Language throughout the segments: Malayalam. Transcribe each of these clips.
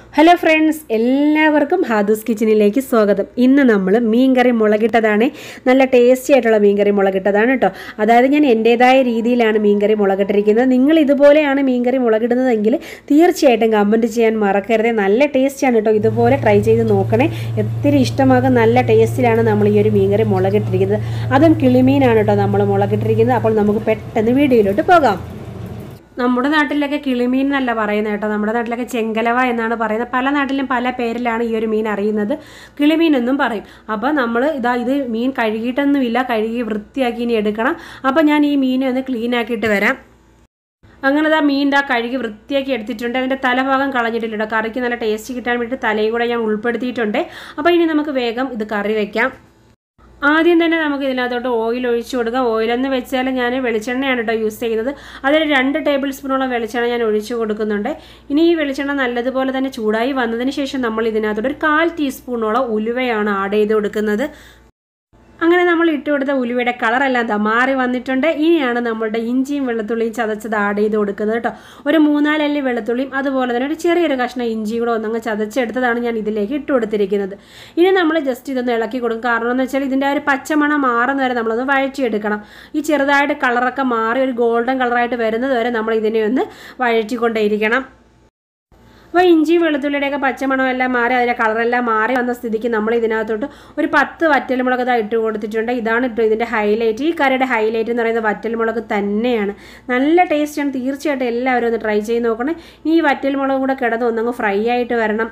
ഹലോ ഫ്രണ്ട്സ് എല്ലാവർക്കും ഹാദൂസ് കിച്ചണിലേക്ക് സ്വാഗതം ഇന്ന് നമ്മൾ മീൻകറി മുളകിട്ടതാണ് നല്ല ടേസ്റ്റി ആയിട്ടുള്ള മീൻകറി മുളകിട്ടതാണ് കേട്ടോ അതായത് ഞാൻ എൻ്റേതായ രീതിയിലാണ് മീൻകറി മുളകിട്ടിരിക്കുന്നത് നിങ്ങൾ ഇതുപോലെയാണ് മീൻകറി മുളകിടുന്നതെങ്കിൽ തീർച്ചയായിട്ടും കമൻറ്റ് ചെയ്യാൻ മറക്കരുത് നല്ല ടേസ്റ്റിയാണ് കേട്ടോ ഇതുപോലെ ട്രൈ ചെയ്ത് നോക്കണേ ഒത്തിരി ഇഷ്ടമാകും നല്ല ടേസ്റ്റിലാണ് നമ്മൾ ഈ ഒരു മീൻകറി മുളകിട്ടിരിക്കുന്നത് അതും കിളിമീനാണ് കേട്ടോ നമ്മൾ മുളകിട്ടിരിക്കുന്നത് അപ്പോൾ നമുക്ക് പെട്ടെന്ന് വീഡിയോയിലോട്ട് പോകാം നമ്മുടെ നാട്ടിലൊക്കെ കിളിമീൻ എന്നല്ല പറയുന്നത് കേട്ടോ നമ്മുടെ നാട്ടിലൊക്കെ ചെങ്കലവ എന്നാണ് പറയുന്നത് പല നാട്ടിലും പല പേരിലാണ് ഈ ഒരു മീൻ അറിയുന്നത് കിളിമീൻ എന്നും പറയും അപ്പോൾ നമ്മൾ ഇതാ ഇത് മീൻ കഴുകിയിട്ടൊന്നുമില്ല കഴുകി വൃത്തിയാക്കി ഇനി എടുക്കണം അപ്പോൾ ഞാൻ ഈ മീനെ ഒന്ന് ക്ലീൻ ആക്കിയിട്ട് വരാം അങ്ങനെ ഇതാ മീൻ ഇതാ കഴുകി വൃത്തിയാക്കി എടുത്തിട്ടുണ്ട് അതിൻ്റെ തലഭാഗം കളഞ്ഞിട്ടില്ല കേട്ടോ കറിക്ക് നല്ല ടേസ്റ്റ് കിട്ടാൻ വേണ്ടി തലയും കൂടെ ഞാൻ ഉൾപ്പെടുത്തിയിട്ടുണ്ട് അപ്പോൾ ഇനി നമുക്ക് വേഗം ഇത് കറി വയ്ക്കാം ആദ്യം തന്നെ നമുക്ക് ഇതിനകത്തോട്ട് ഓയിൽ ഒഴിച്ചു കൊടുക്കാം ഓയിലെന്ന് വെച്ചാൽ ഞാൻ വെളിച്ചെണ്ണയാണ് കേട്ടോ യൂസ് ചെയ്യുന്നത് അതിൽ രണ്ട് ടേബിൾ സ്പൂണോളം വെളിച്ചെണ്ണ ഞാൻ ഒഴിച്ചു കൊടുക്കുന്നുണ്ട് ഇനി ഈ വെളിച്ചെണ്ണ നല്ലതുപോലെ തന്നെ ചൂടായി വന്നതിന് ശേഷം നമ്മൾ ഇതിനകത്തോട്ട് ഒരു കാൽ ടീസ്പൂണോളം ഉലുവയാണ് ആഡ് ചെയ്ത് കൊടുക്കുന്നത് അങ്ങനെ നമ്മൾ ഇട്ട് കൊടുത്ത ഉലുവയുടെ കളറെല്ലാം ദാ മാറി വന്നിട്ടുണ്ട് ഇനിയാണ് നമ്മളുടെ ഇഞ്ചിയും വെളുത്തുള്ളിയും ചതച്ചത് ആഡ് ചെയ്ത് കൊടുക്കുന്നത് കേട്ടോ ഒരു മൂന്നാലല്ലി വെളുത്തുള്ളിയും അതുപോലെ തന്നെ ഒരു ചെറിയൊരു കഷ്ണം ഇഞ്ചിയും കൂടെ ഒന്നങ്ങ് ചതച്ചെടുത്തതാണ് ഞാൻ ഇതിലേക്ക് ഇട്ട് കൊടുത്തിരിക്കുന്നത് ഇനി നമ്മൾ ജസ്റ്റ് ഇതൊന്ന് ഇളക്കി കൊടുക്കും കാരണം എന്ന് വെച്ചാൽ ഇതിൻ്റെ ആ ഒരു പച്ചമണം മാറുന്ന വരെ നമ്മളൊന്ന് വഴറ്റിയെടുക്കണം ഈ ചെറുതായിട്ട് കളറൊക്കെ മാറി ഒരു ഗോൾഡൻ കളറായിട്ട് വരുന്നത് വരെ നമ്മൾ ഇതിനെ ഒന്ന് വഴറ്റിക്കൊണ്ടേയിരിക്കണം അപ്പോൾ ഇഞ്ചി വെളുത്തുള്ളിയുടെയൊക്കെ പച്ചമണം എല്ലാം മാറി അതിൻ്റെ കളറെല്ലാം മാറി വന്ന സ്ഥിതിക്ക് നമ്മൾ ഇതിനകത്തോട്ട് ഒരു പത്ത് വറ്റൽമുളക് ഇതാ ഇട്ട് കൊടുത്തിട്ടുണ്ട് ഇതാണ് ഇട്ട് ഇതിൻ്റെ ഹൈലൈറ്റ് ഈ കറിയുടെ ഹൈലൈറ്റ് എന്ന് പറയുന്നത് വറ്റൽമുളക് തന്നെയാണ് നല്ല ടേസ്റ്റാണ് തീർച്ചയായിട്ടും എല്ലാവരും ഒന്ന് ട്രൈ ചെയ്ത് നോക്കണേ ഈ വറ്റൽമുളക് കൂടെ കിടന്ന് ഒന്നങ്ങ് ഫ്രൈ ആയിട്ട് വരണം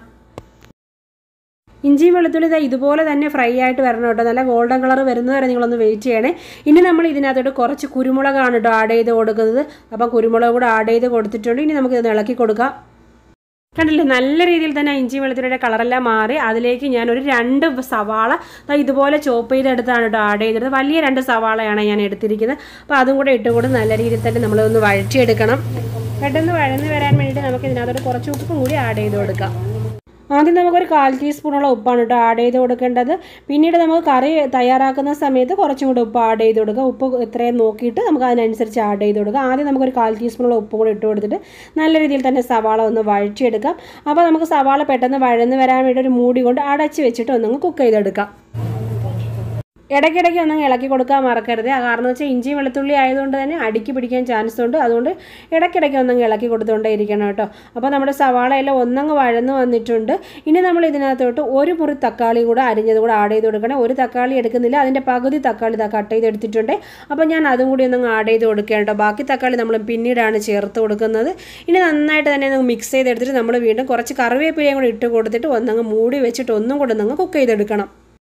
ഇഞ്ചി വെളുത്തുള്ളി ഇതാ ഇതുപോലെ തന്നെ ഫ്രൈ ആയിട്ട് വരണം കേട്ടോ നല്ല ഗോൾഡൻ കളർ വരുന്നവരെ നിങ്ങളൊന്ന് വെയിറ്റ് ചെയ്യണേ ഇനി നമ്മൾ ഇതിനകത്തോട്ട് കുറച്ച് കുരുമുളകാണ് കേട്ടോ ആഡ് ചെയ്ത് കൊടുക്കുന്നത് അപ്പം കുരുമുളക് കൂടെ ആഡ് ചെയ്ത് കൊടുത്തിട്ടുണ്ട് ഇനി നമുക്ക് ഇത് ഇളക്കി കൊടുക്കാം കണ്ടില്ലേ നല്ല രീതിയിൽ തന്നെ ഇഞ്ചി വെളുത്തുള്ളിയുടെ കളറെല്ലാം മാറി അതിലേക്ക് ഞാൻ ഒരു രണ്ട് സവാള ഇതുപോലെ ചോപ്പ് ചെയ്തെടുത്താണ് കേട്ടോ ആഡ് ചെയ്തത് വലിയ രണ്ട് സവാളയാണ് ഞാൻ എടുത്തിരിക്കുന്നത് അപ്പോൾ അതും കൂടെ ഇട്ടുകൊണ്ട് നല്ല രീതിയിൽ തന്നെ നമ്മളൊന്ന് വഴറ്റിയെടുക്കണം പെട്ടെന്ന് വഴന്ന് വരാൻ വേണ്ടിയിട്ട് നമുക്ക് ഇതിനകത്തോട്ട് കുറച്ച് ഉപ്പും കൂടി ആഡ് ചെയ്ത് കൊടുക്കാം ആദ്യം നമുക്കൊരു കാൽ ടീസ്പൂണോളം ഉപ്പാണ് കേട്ടോ ആഡ് ചെയ്ത് കൊടുക്കേണ്ടത് പിന്നീട് നമുക്ക് കറി തയ്യാറാക്കുന്ന സമയത്ത് കുറച്ചും കൂടി ഉപ്പ് ആഡ് ചെയ്ത് കൊടുക്കുക ഉപ്പ് എത്രയും നോക്കിയിട്ട് നമുക്ക് അതിനനുസരിച്ച് ആഡ് ചെയ്ത് കൊടുക്കുക ആദ്യം നമുക്കൊരു കാൽ ടീസ്പൂണോളം ഉപ്പ് കൂടി ഇട്ട് കൊടുത്തിട്ട് നല്ല രീതിയിൽ തന്നെ സവാള ഒന്ന് വഴറ്റിയെടുക്കാം അപ്പോൾ നമുക്ക് സവാള പെട്ടെന്ന് വഴന്ന് വരാൻ വേണ്ടി ഒരു മൂടി കൊണ്ട് അടച്ച് വെച്ചിട്ട് ഒന്നങ്ങ് കുക്ക് ചെയ്തെടുക്കാം ഇടയ്ക്കിടയ്ക്ക് ഒന്നും ഇളക്കി കൊടുക്കാൻ മറക്കരുത് കാരണം വെച്ചാൽ ഇഞ്ചി വെളുത്തുള്ളി ആയതുകൊണ്ട് തന്നെ അടുക്കി പിടിക്കാൻ ചാൻസ് ഉണ്ട് അതുകൊണ്ട് ഇടയ്ക്കിടയ്ക്ക് ഒന്നും ഇളക്കി കൊടുത്തുകൊണ്ടേ ഇരിക്കണം കേട്ടോ അപ്പോൾ നമ്മുടെ സവാള എല്ലാം ഒന്നങ്ങ് വഴന്ന് വന്നിട്ടുണ്ട് ഇനി നമ്മൾ ഇതിനകത്തോട്ട് ഒരു മുറി തക്കാളി കൂടെ അരിഞ്ഞത് കൂടെ ആഡ് ചെയ്ത് കൊടുക്കണം ഒരു തക്കാളി എടുക്കുന്നില്ല അതിൻ്റെ പകുതി തക്കാളി കട്ട് ചെയ്ത് എടുത്തിട്ടുണ്ട് അപ്പോൾ ഞാൻ അതും കൂടി ഒന്നങ്ങ് ആഡ് ചെയ്ത് കൊടുക്കുകയാണ് കേട്ടോ ബാക്കി തക്കാളി നമ്മൾ പിന്നീടാണ് ചേർത്ത് കൊടുക്കുന്നത് ഇനി നന്നായിട്ട് തന്നെ ഒന്ന് മിക്സ് ചെയ്തെടുത്തിട്ട് നമ്മൾ വീണ്ടും കുറച്ച് കറിവേപ്പിലയും കൂടി ഇട്ട് കൊടുത്തിട്ട് ഒന്നങ്ങ് മൂടി വെച്ചിട്ട് ഒന്നും കൂടെ ഒന്നങ്ങ് കുക്ക് ചെയ്തെടുക്കണം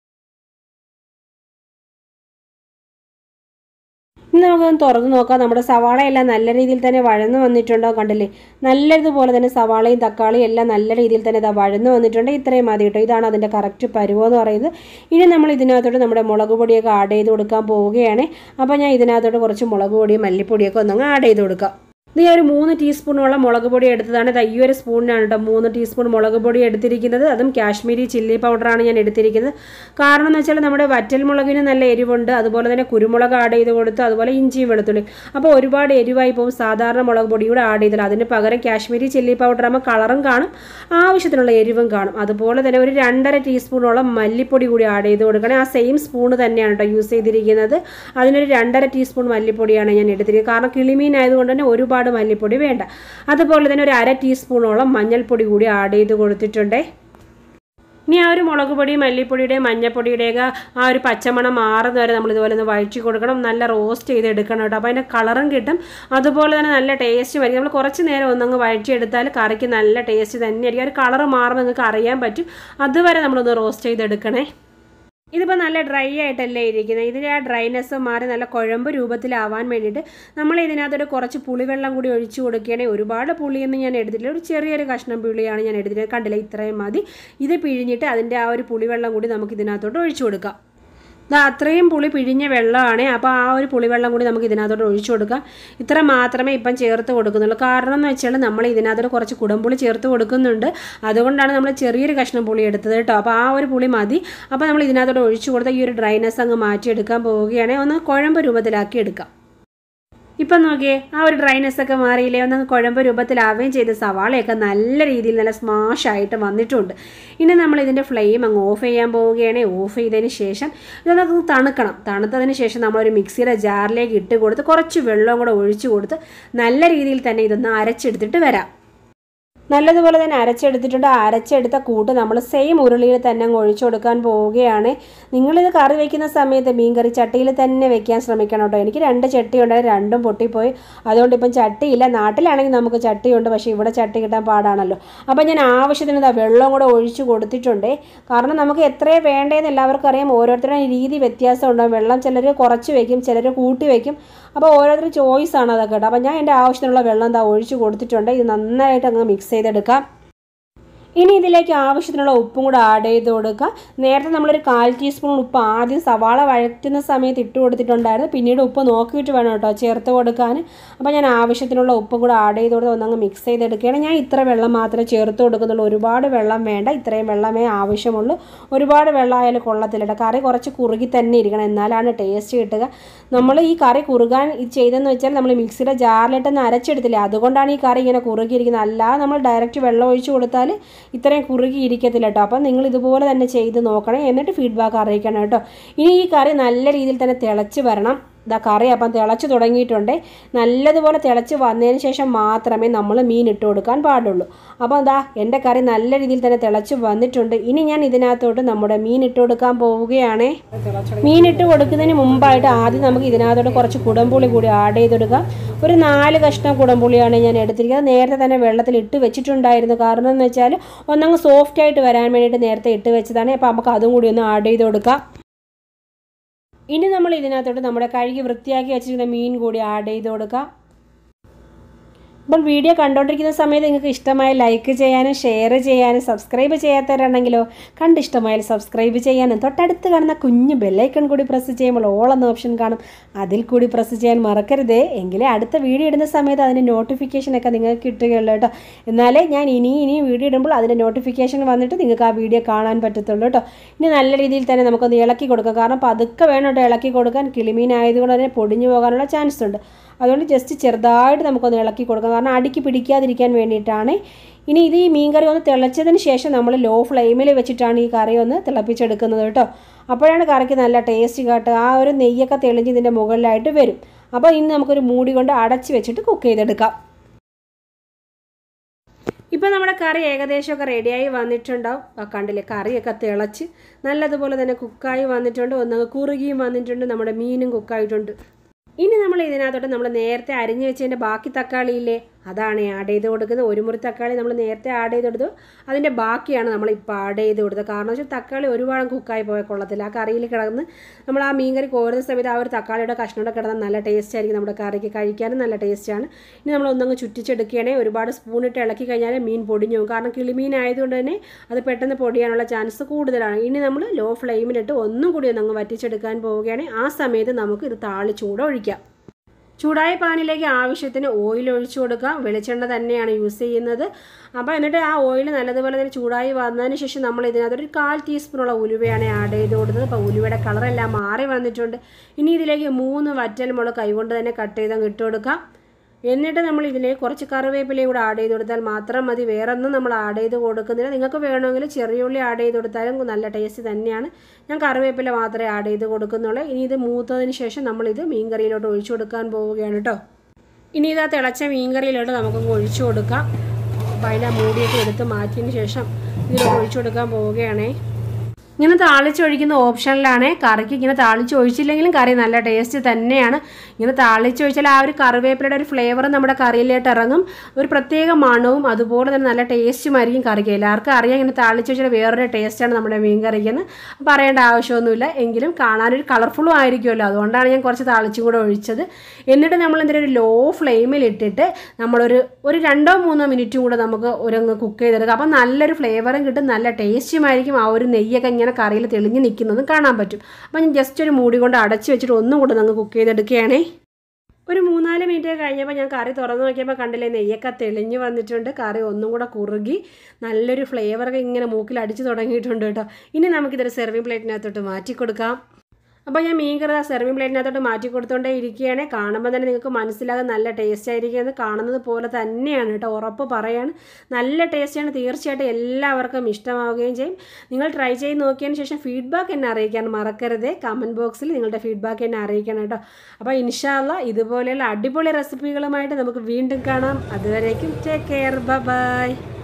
ഇനി നമുക്കൊന്ന് തുറന്ന് നോക്കാം നമ്മുടെ സവാളയെല്ലാം നല്ല രീതിയിൽ തന്നെ വഴന്ന് വന്നിട്ടുണ്ടോ കണ്ടില്ലേ നല്ലതുപോലെ തന്നെ സവാളയും തക്കാളിയും എല്ലാം നല്ല രീതിയിൽ തന്നെ ഇതാ വഴന്ന് വന്നിട്ടുണ്ട് ഇത്രയും മതി കേട്ടോ ഇതാണ് അതിൻ്റെ കറക്റ്റ് പരുവെന്ന് പറയുന്നത് ഇനി നമ്മൾ ഇതിനകത്തോട്ട് നമ്മുടെ മുളക് പൊടിയൊക്കെ ആഡ് ചെയ്ത് കൊടുക്കാൻ പോവുകയാണ് അപ്പോൾ ഞാൻ ഇതിനകത്തോട്ട് കുറച്ച് മുളക് പൊടിയും മല്ലിപ്പൊടിയൊക്കെ ഒന്നങ്ങ് ആഡ് ചെയ്ത് കൊടുക്കാം ഇത് ഞാൻ ഒരു മൂന്ന് ടീസ്പൂണോളം മുളക് പൊടി എടുത്തതാണ് ഇത് ഈ ഒരു സ്പൂണിനാണ് കേട്ടോ മൂന്ന് ടീസ്പൂൺ മുളക് പൊടി എടുത്തിരിക്കുന്നത് അതും കാശ്മീരി ചില്ലി പൗഡറാണ് ഞാൻ എടുത്തിരിക്കുന്നത് കാരണം എന്ന് വെച്ചാൽ നമ്മുടെ വറ്റൽ മുളകിന് നല്ല എരിവുണ്ട് അതുപോലെ തന്നെ കുരുമുളക് ആഡ് ചെയ്ത് കൊടുത്തു അതുപോലെ ഇഞ്ചിയും വെളുത്തുള്ളി അപ്പോൾ ഒരുപാട് എരിവായി പോകും സാധാരണ മുളക് പൊടി കൂടെ ആഡ് ചെയ്തില്ല അതിന് പകരം കാശ്മീരി ചില്ലി പൗഡർ ആകുമ്പോൾ കളറും കാണും ആവശ്യത്തിനുള്ള എരിവും കാണും അതുപോലെ തന്നെ ഒരു രണ്ടര ടീസ്പൂണോളം മല്ലിപ്പൊടി കൂടി ആഡ് ചെയ്ത് കൊടുക്കണേ ആ സെയിം സ്പൂൺ തന്നെയാണ് കേട്ടോ യൂസ് ചെയ്തിരിക്കുന്നത് അതിനൊരു രണ്ടര ടീസ്പൂൺ മല്ലിപ്പൊടിയാണ് ഞാൻ എടുത്തിരിക്കുന്നത് കാരണം കിളിമീൻ ആയതുകൊണ്ട് തന്നെ ഒരുപാട് ഒരുപാട് മല്ലിപ്പൊടി വേണ്ട അതുപോലെ തന്നെ ഒരു അര ടീസ്പൂണോളം മഞ്ഞൾപ്പൊടി കൂടി ആഡ് ചെയ്ത് കൊടുത്തിട്ടുണ്ട് ഇനി ആ ഒരു മുളക് പൊടി മല്ലിപ്പൊടിയുടെയും മഞ്ഞൾപ്പൊടിയുടെയൊക്കെ ആ ഒരു പച്ചമണം മാറുന്ന വരെ നമ്മൾ ഇതുപോലെ ഒന്ന് വഴറ്റി കൊടുക്കണം നല്ല റോസ്റ്റ് ചെയ്ത് എടുക്കണം കേട്ടോ അപ്പോൾ അതിൻ്റെ കളറും കിട്ടും അതുപോലെ തന്നെ നല്ല ടേസ്റ്റ് വരും നമ്മൾ കുറച്ച് നേരം ഒന്നങ്ങ് വഴറ്റിയെടുത്താൽ കറിക്ക് നല്ല ടേസ്റ്റ് തന്നെയായിരിക്കും ആ ഒരു കളറ് മാറുമ്പോൾ നിങ്ങൾക്ക് അറിയാൻ പറ്റും അതുവരെ നമ്മളൊന്ന് റോസ്റ്റ് ചെയ്തെടുക്കണേ ഇതിപ്പോൾ നല്ല ഡ്രൈ ആയിട്ടല്ലേ ഇരിക്കുന്നത് ഇതിൻ്റെ ആ ഡ്രൈനെസ് മാറി നല്ല കുഴമ്പ് രൂപത്തിലാവാൻ വേണ്ടിയിട്ട് നമ്മൾ ഇതിനകത്തൊരു കുറച്ച് പുളിവെള്ളം കൂടി ഒഴിച്ചു കൊടുക്കുകയാണെങ്കിൽ ഒരുപാട് പുളിയൊന്നും ഞാൻ എടുത്തിട്ടില്ല ഒരു ചെറിയൊരു കഷ്ണം പുളിയാണ് ഞാൻ എടുത്തിട്ട് കണ്ടില്ല ഇത്രയും മതി ഇത് പിഴിഞ്ഞിട്ട് അതിൻ്റെ ആ ഒരു പുളിവെള്ളം കൂടി നമുക്ക് ഇതിനകത്തോട്ട് ഒഴിച്ചു കൊടുക്കാം ഇതാ അത്രയും പുളി പിഴിഞ്ഞ വെള്ളമാണ് അപ്പോൾ ആ ഒരു പുളിവെള്ളം കൂടി നമുക്ക് ഇതിനകത്തോട്ട് ഒഴിച്ചു കൊടുക്കാം ഇത്ര മാത്രമേ ഇപ്പം ചേർത്ത് കൊടുക്കുന്നുള്ളൂ കാരണം എന്ന് വെച്ചാൽ നമ്മൾ ഇതിനകത്തോട്ട് കുറച്ച് കുടംപുളി ചേർത്ത് കൊടുക്കുന്നുണ്ട് അതുകൊണ്ടാണ് നമ്മൾ ചെറിയൊരു കഷ്ണം പുളി എടുത്തത് കേട്ടോ അപ്പോൾ ആ ഒരു പുളി മതി അപ്പോൾ നമ്മൾ ഇതിനകത്തോട്ട് ഒഴിച്ചു കൊടുത്ത ഈ ഒരു ഡ്രൈനെസ് അങ്ങ് മാറ്റിയെടുക്കാൻ പോവുകയാണെങ്കിൽ ഒന്ന് കുഴമ്പ് രൂപത്തിലാക്കി എടുക്കാം ഇപ്പം നോക്കിയേ ആ ഒരു ഡ്രൈനെസ് ഒക്കെ മാറിയില്ലേ ഒന്ന് കുഴമ്പ് രൂപത്തിലാവുകയും ചെയ്ത് സവാളയൊക്കെ നല്ല രീതിയിൽ നല്ല സ്മാഷ് ആയിട്ട് വന്നിട്ടുണ്ട് ഇനി നമ്മൾ ഇതിൻ്റെ ഫ്ലെയിം അങ്ങ് ഓഫ് ചെയ്യാൻ പോവുകയാണ് ഓഫ് ചെയ്തതിന് ശേഷം ഇതൊക്കെ തണുക്കണം തണുത്തതിന് ശേഷം നമ്മളൊരു മിക്സിയുടെ ജാറിലേക്ക് ഇട്ട് കൊടുത്ത് കുറച്ച് വെള്ളവും കൂടെ ഒഴിച്ചു കൊടുത്ത് നല്ല രീതിയിൽ തന്നെ ഇതൊന്ന് അരച്ചെടുത്തിട്ട് വരാം നല്ലതുപോലെ തന്നെ അരച്ചെടുത്തിട്ടുണ്ട് ആ അരച്ചെടുത്ത കൂട്ട് നമ്മൾ സെയിം ഉരുളിയിൽ തന്നെ അങ്ങ് ഒഴിച്ചു കൊടുക്കാൻ പോവുകയാണ് നിങ്ങളിത് കറി വയ്ക്കുന്ന സമയത്ത് മീൻകറി ചട്ടിയിൽ തന്നെ വെക്കാൻ ശ്രമിക്കണം കേട്ടോ എനിക്ക് രണ്ട് ചട്ടി ഉണ്ടായിരുന്നു രണ്ടും പൊട്ടിപ്പോയി അതുകൊണ്ട് ഇപ്പം ചട്ടിയില്ല നാട്ടിലാണെങ്കിൽ നമുക്ക് ചട്ടിയുണ്ട് പക്ഷേ ഇവിടെ ചട്ടി കിട്ടാൻ പാടാണല്ലോ അപ്പം ഞാൻ ആവശ്യത്തിന് ഇതാ വെള്ളം കൂടെ ഒഴിച്ചു കൊടുത്തിട്ടുണ്ട് കാരണം നമുക്ക് എത്രയും വേണ്ടതെന്ന് എല്ലാവർക്കും അറിയാം ഓരോരുത്തരുടെ രീതി വ്യത്യാസം ഉണ്ടാകും വെള്ളം ചിലർ കുറച്ച് വയ്ക്കും ചിലർ കൂട്ടി വയ്ക്കും അപ്പോൾ ഓരോരുത്തർ ചോയ്സ് ആണ് അതൊക്കെ കേട്ടോ അപ്പോൾ ഞാൻ എൻ്റെ ആവശ്യത്തിനുള്ള വെള്ളം എന്താ ഒഴിച്ചു കൊടുത്തിട്ടുണ്ട് ഇത് നന്നായിട്ട് അങ്ങ് മിക്സ് ചെയ്തെടുക്കാം ഇനി ഇതിലേക്ക് ആവശ്യത്തിനുള്ള ഉപ്പും കൂടെ ആഡ് ചെയ്ത് കൊടുക്കുക നേരത്തെ നമ്മളൊരു കാൽ ടീസ്പൂൺ ഉപ്പ് ആദ്യം സവാള വഴറ്റുന്ന സമയത്ത് ഇട്ട് കൊടുത്തിട്ടുണ്ടായിരുന്നു പിന്നീട് ഉപ്പ് നോക്കിയിട്ട് വേണം കേട്ടോ ചേർത്ത് കൊടുക്കാൻ അപ്പോൾ ഞാൻ ആവശ്യത്തിനുള്ള ഉപ്പും കൂടെ ആഡ് ചെയ്ത് കൊടുത്ത് ഒന്നങ്ങ് മിക്സ് ചെയ്തെടുക്കുകയാണ് ഞാൻ ഇത്ര വെള്ളം മാത്രമേ ചേർത്ത് കൊടുക്കുന്നുള്ളൂ ഒരുപാട് വെള്ളം വേണ്ട ഇത്രയും വെള്ളമേ ആവശ്യമുള്ളൂ ഒരുപാട് വെള്ളമായാലും കൊള്ളത്തില്ല കേട്ടോ കറി കുറച്ച് കുറുകി തന്നെ ഇരിക്കണം എന്നാലാണ് ടേസ്റ്റ് കിട്ടുക നമ്മൾ ഈ കറി കുറുകാൻ ഇത് ചെയ്തെന്ന് വെച്ചാൽ നമ്മൾ മിക്സിയുടെ ജാറിലിട്ടൊന്ന് അരച്ചെടുത്തില്ലേ അതുകൊണ്ടാണ് ഈ കറി ഇങ്ങനെ കുറുകിയിരിക്കുന്നത് അല്ലാതെ നമ്മൾ ഡയറക്റ്റ് വെള്ളം ഒഴിച്ച് കൊടുത്താൽ ഇത്രയും കുറുകി ഇരിക്കത്തില്ല കേട്ടോ അപ്പം നിങ്ങൾ ഇതുപോലെ തന്നെ ചെയ്ത് നോക്കണം എന്നിട്ട് ഫീഡ്ബാക്ക് അറിയിക്കണം കേട്ടോ ഇനി ഈ കറി നല്ല രീതിയിൽ തന്നെ തിളച്ച് വരണം ഇതാ കറി അപ്പം തിളച്ച് തുടങ്ങിയിട്ടുണ്ട് നല്ലതുപോലെ തിളച്ച് വന്നതിന് ശേഷം മാത്രമേ നമ്മൾ മീൻ ഇട്ട് കൊടുക്കാൻ പാടുള്ളൂ അപ്പോൾ എന്താ എൻ്റെ കറി നല്ല രീതിയിൽ തന്നെ തിളച്ച് വന്നിട്ടുണ്ട് ഇനി ഞാൻ ഇതിനകത്തോട്ട് നമ്മുടെ മീൻ ഇട്ട് കൊടുക്കാൻ പോവുകയാണേ മീൻ ഇട്ട് കൊടുക്കുന്നതിന് മുമ്പായിട്ട് ആദ്യം നമുക്ക് ഇതിനകത്തോട്ട് കുറച്ച് കുടംപുളി കൂടി ആഡ് ചെയ്തെടുക്കാം ഒരു നാല് കഷ്ണം കുടംപുളിയാണ് ഞാൻ എടുത്തിരിക്കുന്നത് നേരത്തെ തന്നെ വെള്ളത്തിൽ ഇട്ട് വെച്ചിട്ടുണ്ടായിരുന്നു കാരണം എന്ന് വെച്ചാൽ ഒന്നങ്ങ് സോഫ്റ്റ് ആയിട്ട് വരാൻ വേണ്ടിയിട്ട് നേരത്തെ ഇട്ട് വെച്ചതാണ് അപ്പോൾ നമുക്ക് അതും കൂടി ഒന്ന് ആഡ് ചെയ്ത് കൊടുക്കാം ഇനി നമ്മൾ ഇതിനകത്തോട്ട് നമ്മുടെ കഴുകി വൃത്തിയാക്കി വെച്ചിരിക്കുന്ന മീൻ കൂടി ആഡ് ചെയ്ത് കൊടുക്കാം അപ്പോൾ വീഡിയോ കണ്ടുകൊണ്ടിരിക്കുന്ന സമയത്ത് നിങ്ങൾക്ക് ഇഷ്ടമായ ലൈക്ക് ചെയ്യാനും ഷെയർ ചെയ്യാനും സബ്സ്ക്രൈബ് ചെയ്യാത്തവരാണെങ്കിലോ കണ്ടിഷ്ടമായാൽ സബ്സ്ക്രൈബ് ചെയ്യാനും തൊട്ടടുത്ത് കാണുന്ന കുഞ്ഞു ബെല്ലൈക്കൺ കൂടി പ്രസ് ചെയ്യുമ്പോൾ ഓൾ എന്ന ഓപ്ഷൻ കാണും അതിൽ കൂടി പ്രസ് ചെയ്യാൻ മറക്കരുതേ എങ്കിലേ അടുത്ത വീഡിയോ ഇടുന്ന സമയത്ത് അതിൻ്റെ നോട്ടിഫിക്കേഷനൊക്കെ നിങ്ങൾക്ക് കിട്ടുകയുള്ളൂ കേട്ടോ എന്നാലേ ഞാൻ ഇനി ഇനി വീഡിയോ ഇടുമ്പോൾ അതിൻ്റെ നോട്ടിഫിക്കേഷൻ വന്നിട്ട് നിങ്ങൾക്ക് ആ വീഡിയോ കാണാൻ പറ്റത്തുള്ളൂ കേട്ടോ ഇനി നല്ല രീതിയിൽ തന്നെ നമുക്കൊന്ന് ഇളക്കി കൊടുക്കാം കാരണം പതുക്കെ വേണം കേട്ടോ ഇളക്കി കൊടുക്കാൻ കിളിമീൻ ആയതുകൊണ്ട് തന്നെ പൊടിഞ്ഞു പോകാനുള്ള ചാൻസ് ഉണ്ട് അതുകൊണ്ട് ജസ്റ്റ് ചെറുതായിട്ട് നമുക്കൊന്ന് ഇളക്കി കൊടുക്കാം കാരണം അടിക്ക് പിടിക്കാതിരിക്കാൻ വേണ്ടിയിട്ടാണ് ഇനി ഇത് ഈ മീൻ കറി ഒന്ന് തിളച്ചതിന് ശേഷം നമ്മൾ ലോ ഫ്ലെയിമിൽ വെച്ചിട്ടാണ് ഈ കറി ഒന്ന് തിളപ്പിച്ചെടുക്കുന്നത് കേട്ടോ അപ്പോഴാണ് കറിക്ക് നല്ല ടേസ്റ്റ് കേട്ടോ ആ ഒരു നെയ്യൊക്കെ തെളിഞ്ഞ് ഇതിൻ്റെ മുകളിലായിട്ട് വരും അപ്പോൾ ഇനി നമുക്കൊരു മൂടി കൊണ്ട് അടച്ച് വെച്ചിട്ട് കുക്ക് ചെയ്തെടുക്കാം ഇപ്പോൾ നമ്മുടെ കറി ഏകദേശമൊക്കെ റെഡിയായി വന്നിട്ടുണ്ടാവും ആ കണ്ടില്ലേ കറിയൊക്കെ തിളച്ച് നല്ലതുപോലെ തന്നെ കുക്കായി വന്നിട്ടുണ്ട് ഒന്ന് കുറുകിയും വന്നിട്ടുണ്ട് നമ്മുടെ മീനും കുക്കായിട്ടുണ്ട് ഇനി നമ്മൾ ഇതിനകത്തോട്ട് നമ്മൾ നേരത്തെ അരിഞ്ഞു വെച്ചതിൻ്റെ ബാക്കി തക്കാളിയില്ലേ അതാണ് ആഡ് ചെയ്ത് കൊടുക്കുന്നത് ഒരു മുറി തക്കാളി നമ്മൾ നേരത്തെ ആഡ് ചെയ്ത് കൊടുത്തു അതിൻ്റെ ബാക്കിയാണ് നമ്മൾ ഇപ്പോൾ ആഡ് ചെയ്ത് കൊടുത്തത് കാരണം വെച്ചാൽ തക്കാളി ഒരുപാട് കുക്കായി പോയ കൊള്ളത്തില്ല ആ കറിയിൽ കിടന്ന് നമ്മൾ ആ മീൻ കറി കോരുന്ന സമയത്ത് ആ ഒരു തക്കാളിയുടെ കഷ്ണോടെ കിടന്നാൽ നല്ല ടേസ്റ്റ് ആയിരിക്കും നമ്മുടെ കറിക്ക് കഴിക്കാനും നല്ല ടേസ്റ്റാണ് ഇനി നമ്മൾ ഒന്നങ്ങ് ചുറ്റിച്ചെടുക്കുകയാണെങ്കിൽ ഒരുപാട് സ്പൂണിട്ട് ഇളക്കി കഴിഞ്ഞാൽ മീൻ പൊടിഞ്ഞു പോകും കാരണം കിളിമീൻ ആയതുകൊണ്ട് തന്നെ അത് പെട്ടെന്ന് പൊടിയാനുള്ള ചാൻസ് കൂടുതലാണ് ഇനി നമ്മൾ ലോ ഫ്ലെയിമിലിട്ട് ഒന്നും കൂടി ഒന്നങ്ങ് വറ്റിച്ചെടുക്കാൻ പോവുകയാണെങ്കിൽ ആ സമയത്ത് നമുക്ക് ഇത് താളിച്ചൂടെ ഒഴിക്കാം ചൂടായ പാനിലേക്ക് ആവശ്യത്തിന് ഓയിൽ ഒഴിച്ചു കൊടുക്കുക വെളിച്ചെണ്ണ തന്നെയാണ് യൂസ് ചെയ്യുന്നത് അപ്പോൾ എന്നിട്ട് ആ ഓയിൽ നല്ലതുപോലെ തന്നെ ചൂടായി വന്നതിന് ശേഷം നമ്മൾ ഇതിനകത്ത് ഒരു കാൽ ടീസ്പൂണുള്ള ഉലുവയാണ് ആഡ് ചെയ്ത് കൊടുത്തത് അപ്പോൾ ഉലുവയുടെ കളറെല്ലാം മാറി വന്നിട്ടുണ്ട് ഇനി ഇതിലേക്ക് മൂന്ന് വറ്റൽ മുളക് കൈകൊണ്ട് തന്നെ കട്ട് ചെയ്ത് അങ്ങ് ഇട്ട് കൊടുക്കാം എന്നിട്ട് നമ്മൾ ഇതിലേക്ക് കുറച്ച് കറിവേപ്പിലയും കൂടെ ആഡ് ചെയ്ത് കൊടുത്താൽ മാത്രം മതി വേറെ ഒന്നും നമ്മൾ ആഡ് ചെയ്ത് കൊടുക്കുന്നില്ല നിങ്ങൾക്ക് വേണമെങ്കിൽ ചെറിയ ഉള്ളി ആഡ് ചെയ്ത് കൊടുത്താലും നല്ല ടേസ്റ്റ് തന്നെയാണ് ഞാൻ കറിവേപ്പില മാത്രമേ ആഡ് ചെയ്ത് കൊടുക്കുന്നുള്ളൂ ഇനി ഇത് മൂത്തതിന് ശേഷം നമ്മളിത് മീൻ കറിയിലോട്ട് ഒഴിച്ചു കൊടുക്കാൻ പോവുകയാണ് കേട്ടോ ഇനി ഇതാ തിളച്ച മീൻ കറിയിലോട്ട് നമുക്കൊന്ന് ഒഴിച്ചു കൊടുക്കാം അപ്പോൾ അതിൻ്റെ മൂടിയൊക്കെ എടുത്ത് മാറ്റിയതിന് ശേഷം ഇതിലോട്ട് ഒഴിച്ചു കൊടുക്കാൻ പോവുകയാണേ ഇങ്ങനെ താളിച്ചൊഴിക്കുന്ന ഓപ്ഷനിലാണ് കറിക്ക് ഇങ്ങനെ താളിച്ചൊഴിച്ചില്ലെങ്കിലും കറി നല്ല ടേസ്റ്റ് തന്നെയാണ് ഇങ്ങനെ താളിച്ചൊഴിച്ചാൽ ആ ഒരു കറിവേപ്പിലയുടെ ഒരു ഫ്ലേവർ നമ്മുടെ കറിയിലോട്ട് ഇറങ്ങും ഒരു പ്രത്യേക മണവും അതുപോലെ തന്നെ നല്ല ടേസ്റ്റുമായിരിക്കും കറിക്ക് എല്ലാവർക്കും അറിയാം ഇങ്ങനെ താളിച്ചൊഴിച്ചാൽ വേറൊരു ടേസ്റ്റാണ് നമ്മുടെ മീൻ കറിക്കെന്ന് പറയേണ്ട ആവശ്യമൊന്നുമില്ല എങ്കിലും കാണാനൊരു കളർഫുള്ളും ആയിരിക്കുമല്ലോ അതുകൊണ്ടാണ് ഞാൻ കുറച്ച് താളിച്ചും കൂടെ ഒഴിച്ചത് എന്നിട്ട് നമ്മൾ എന്തെങ്കിലും ഒരു ലോ ഫ്ലെയിമിൽ ഇട്ടിട്ട് നമ്മളൊരു ഒരു രണ്ടോ മൂന്നോ മിനിറ്റും കൂടെ നമുക്ക് ഒരു കുക്ക് ചെയ്തെടുക്കാം അപ്പം നല്ലൊരു ഫ്ലേവറും കിട്ടും നല്ല ടേസ്റ്റുമായിരിക്കും ആ ഒരു നെയ്യൊക്കെ ഇങ്ങനെ കറിയിൽ തെളിഞ്ഞ് നിൽക്കുന്നതും കാണാൻ പറ്റും അപ്പം ഞാൻ ജസ്റ്റ് ഒരു മൂടി കൊണ്ട് അടച്ച് വെച്ചിട്ട് ഒന്നും കൂടെ നമുക്ക് കുക്ക് ചെയ്തെടുക്കുകയാണേ ഒരു മൂന്നാല് മിനിറ്റ് കഴിഞ്ഞപ്പോൾ ഞാൻ കറി തുറന്നു നോക്കിയപ്പോൾ കണ്ടില്ലേ നെയ്യൊക്കെ തെളിഞ്ഞ് വന്നിട്ടുണ്ട് കറി ഒന്നും കൂടെ കുറുകി നല്ലൊരു ഫ്ലേവറൊക്കെ ഇങ്ങനെ മൂക്കിൽ അടിച്ച് തുടങ്ങിയിട്ടുണ്ട് കേട്ടോ ഇനി നമുക്കിതൊരു സെർവിങ് പ്ലേറ്റിനകത്തോട്ട് മാറ്റി കൊടുക്കാം അപ്പോൾ ഞാൻ മീൻ കറി സെർവിങ് പ്ലേറ്റിനകത്തോട്ട് മാറ്റി കൊടുത്തോണ്ടേ ഇരിക്കുകയാണ് കാണുമ്പോൾ തന്നെ നിങ്ങൾക്ക് മനസ്സിലാകും നല്ല ടേസ്റ്റ് ആയിരിക്കും എന്ന് കാണുന്നത് പോലെ തന്നെയാണ് കേട്ടോ ഉറപ്പ് പറയാണ് നല്ല ടേസ്റ്റാണ് തീർച്ചയായിട്ടും എല്ലാവർക്കും ഇഷ്ടമാവുകയും ചെയ്യും നിങ്ങൾ ട്രൈ ചെയ്ത് നോക്കിയതിന് ശേഷം ഫീഡ്ബാക്ക് എന്നെ അറിയിക്കാൻ മറക്കരുത് കമൻറ്റ് ബോക്സിൽ നിങ്ങളുടെ ഫീഡ്ബാക്ക് എന്നെ അറിയിക്കണം കേട്ടോ അപ്പോൾ ഇൻഷാല്ല ഇതുപോലെയുള്ള അടിപൊളി റെസിപ്പികളുമായിട്ട് നമുക്ക് വീണ്ടും കാണാം അതുവരേക്കും ടേക്ക് കെയർ ബൈ